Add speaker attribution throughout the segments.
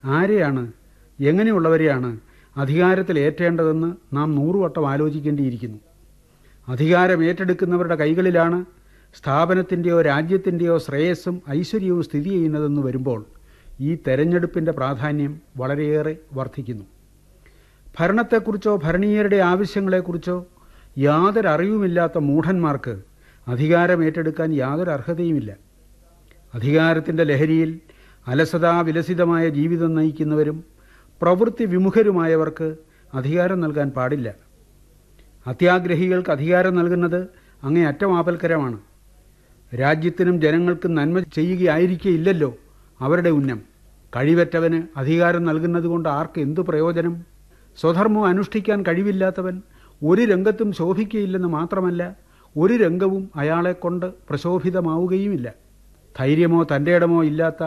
Speaker 1: ആരെയാണ് എങ്ങനെയുള്ളവരെയാണ് അധികാരത്തിൽ ഏറ്റേണ്ടതെന്ന് നാം നൂറുവട്ടം ആലോചിക്കേണ്ടിയിരിക്കുന്നു അധികാരം ഏറ്റെടുക്കുന്നവരുടെ കൈകളിലാണ് സ്ഥാപനത്തിൻ്റെയോ രാജ്യത്തിൻ്റെയോ ശ്രേയസ്സും ഐശ്വര്യവും സ്ഥിതി ചെയ്യുന്നതെന്ന് വരുമ്പോൾ ഈ തെരഞ്ഞെടുപ്പിൻ്റെ പ്രാധാന്യം വളരെയേറെ വർദ്ധിക്കുന്നു ഭരണത്തെക്കുറിച്ചോ ഭരണീയരുടെ ആവശ്യങ്ങളെക്കുറിച്ചോ യാതൊരു അറിവുമില്ലാത്ത മൂഢന്മാർക്ക് അധികാരം ഏറ്റെടുക്കാൻ യാതൊരു അർഹതയുമില്ല അധികാരത്തിൻ്റെ ലഹരിയിൽ അലസതാ വിലസിതമായ ജീവിതം നയിക്കുന്നവരും പ്രവൃത്തി വിമുഖരുമായവർക്ക് അധികാരം നൽകാൻ പാടില്ല അത്യാഗ്രഹികൾക്ക് അധികാരം നൽകുന്നത് അങ്ങേ അറ്റമാപൽക്കരമാണ് രാജ്യത്തിനും ജനങ്ങൾക്കും നന്മ ചെയ്യുകയായിരിക്കില്ലല്ലോ അവരുടെ ഉന്നം കഴിവറ്റവന് അധികാരം നൽകുന്നത് കൊണ്ട് ആർക്ക് എന്തു പ്രയോജനം സ്വധർമ്മം അനുഷ്ഠിക്കാൻ കഴിവില്ലാത്തവൻ ഒരു രംഗത്തും ശോഭിക്കയില്ലെന്ന് മാത്രമല്ല ഒരു രംഗവും അയാളെക്കൊണ്ട് പ്രശോഭിതമാവുകയുമില്ല ധൈര്യമോ തൻ്റെ ഇടമോ ഇല്ലാത്ത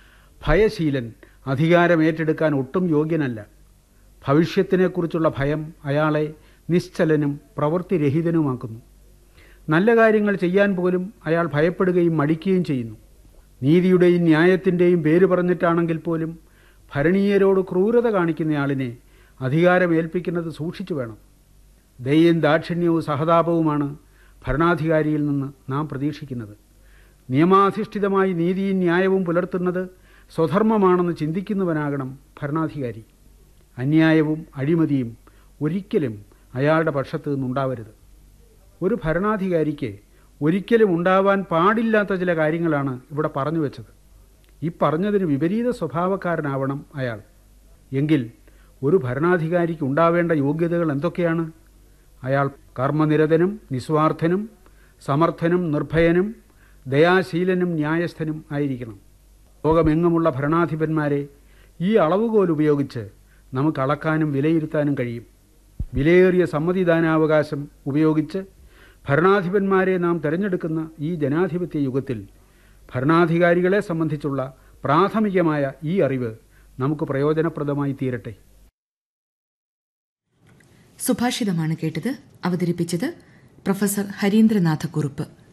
Speaker 1: ഭയശീലൻ അധികാരം ഏറ്റെടുക്കാൻ ഒട്ടും യോഗ്യനല്ല ഭവിഷ്യത്തിനെക്കുറിച്ചുള്ള ഭയം അയാളെ നിശ്ചലനും പ്രവൃത്തിരഹിതനുമാക്കുന്നു നല്ല കാര്യങ്ങൾ ചെയ്യാൻ പോലും അയാൾ ഭയപ്പെടുകയും മടിക്കുകയും ചെയ്യുന്നു നീതിയുടെയും ന്യായത്തിൻ്റെയും പേര് പറഞ്ഞിട്ടാണെങ്കിൽ പോലും ഭരണീയരോട് ക്രൂരത കാണിക്കുന്നയാളിനെ അധികാരം ഏൽപ്പിക്കുന്നത് സൂക്ഷിച്ചു വേണം ദയയും ദാക്ഷിണ്യവും സഹതാപവുമാണ് ഭരണാധികാരിയിൽ നിന്ന് നാം പ്രതീക്ഷിക്കുന്നത് നിയമാധിഷ്ഠിതമായി നീതിയും ന്യായവും പുലർത്തുന്നത് സ്വധർമ്മമാണെന്ന് ചിന്തിക്കുന്നവനാകണം ഭരണാധികാരി അന്യായവും അഴിമതിയും ഒരിക്കലും അയാളുടെ പക്ഷത്ത് നിന്നുണ്ടാവരുത് ഒരു ഭരണാധികാരിക്ക് ഒരിക്കലും ഉണ്ടാവാൻ പാടില്ലാത്ത ചില കാര്യങ്ങളാണ് ഇവിടെ പറഞ്ഞു വെച്ചത് ഈ പറഞ്ഞതിന് വിപരീത സ്വഭാവക്കാരനാവണം അയാൾ എങ്കിൽ ഒരു ഭരണാധികാരിക്ക് ഉണ്ടാവേണ്ട യോഗ്യതകൾ എന്തൊക്കെയാണ് അയാൾ കർമ്മനിരതനും നിസ്വാർത്ഥനും സമർത്ഥനും നിർഭയനും ദയാശീലനും ന്യായസ്ഥനും ആയിരിക്കണം ലോകമെങ്ങുമുള്ള ഭരണാധിപന്മാരെ ഈ അളവുകോൽ ഉപയോഗിച്ച് നമുക്ക് അളക്കാനും വിലയിരുത്താനും കഴിയും വിലയേറിയ സമ്മതിദാനാവകാശം ഉപയോഗിച്ച് ഭരണാധിപന്മാരെ നാം തിരഞ്ഞെടുക്കുന്ന ഈ ജനാധിപത്യ യുഗത്തിൽ ഭരണാധികാരികളെ സംബന്ധിച്ചുള്ള പ്രാഥമികമായ ഈ അറിവ് നമുക്ക് പ്രയോജനപ്രദമായി തീരട്ടെ
Speaker 2: സുഭാഷിതമാണ് കേട്ടത് അവതരിപ്പിച്ചത് പ്രൊഫസർ ഹരീന്ദ്രനാഥ കുറുപ്പ്